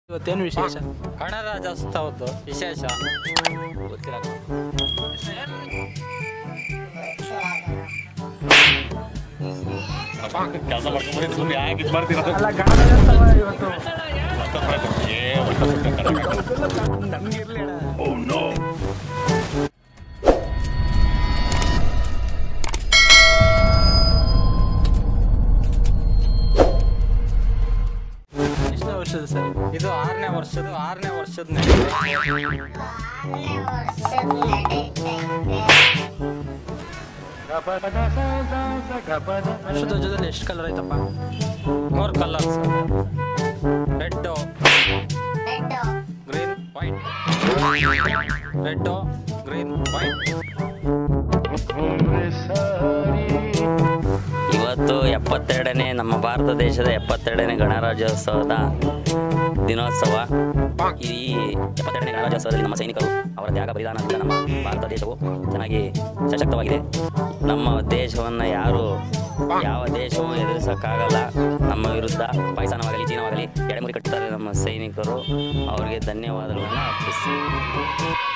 ಇವತ್ತೇನು ವಿಶೇಷ ಗಣರಾಜ್ಯೋತ್ಸವದ್ದು ವಿಶೇಷ ಗೊತ್ತಿಲ್ಲ ಕೆಲಸ ಮಾಡ್ಕೊಂಡ್ಬಂದು ಸುಮ್ಮನೆ ಯಾಕೆ ಇದು ಮಾಡ್ತೀರ ಅಲ್ಲ ಗಣರಾಜ್ಯೋತ್ಸವ ಇವತ್ತು ನಮ್ಗೆ ಇರ್ಲಿ ಅಣ್ಣ. ಎಷ್ಟನೇ ವರ್ಷದ ಸರ್ ಇದು ಆರನೇ ವರ್ಷದ ಆರನೇ ವರ್ಷದ ರಾಷ್ಟ್ರಧ್ವಜದಲ್ಲಿ ಎಷ್ಟು ಕಲರ್ ಐತಪ್ಪ ಮೂರು colours red green white red green white ಇವತ್ತು ಎಪ್ಪತ್ತೆರಡನೇ ನಮ್ಮ ಭಾರತ ದೇಶದ ಎಪ್ಪತ್ತೆರಡನೇ ಗಣರಾಜ್ಯೋತ್ಸವದ ದಿನೋತ್ಸವ ಈ ಎಪ್ಪತ್ತೆರಡನೇ ಗಣರಾಜ್ಯೋತ್ಸವದಲ್ಲಿ ನಮ್ಮ ಸೈನಿಕರು ಅವರ ತ್ಯಾಗ ಬಲಿದಾನದಿಂದ ನಮ್ಮ ಭಾರತ ದೇಶವು ಚೆನ್ನಾಗಿ ಸಶಕ್ತವಾಗಿದೆ ನಮ್ಮ ದೇಶವನ್ನು ಯಾರು ಯಾವ ದೇಶವೂ ಎದುರಿಸೋಕ್ಕಾಗಲ್ಲ ನಮ್ಮ ವಿರುದ್ಧ ಪಾಕಿಸ್ತಾನವಾಗಲಿ ಚೀನಾವಾಗಲಿ ಎಡೆಮುರಿ ಕಟ್ಟುತ್ತಾರೆ ನಮ್ಮ ಸೈನಿಕರು ಅವರಿಗೆ ಧನ್ಯವಾದಗಳನ್ನು ಅರ್ಪಿಸಿ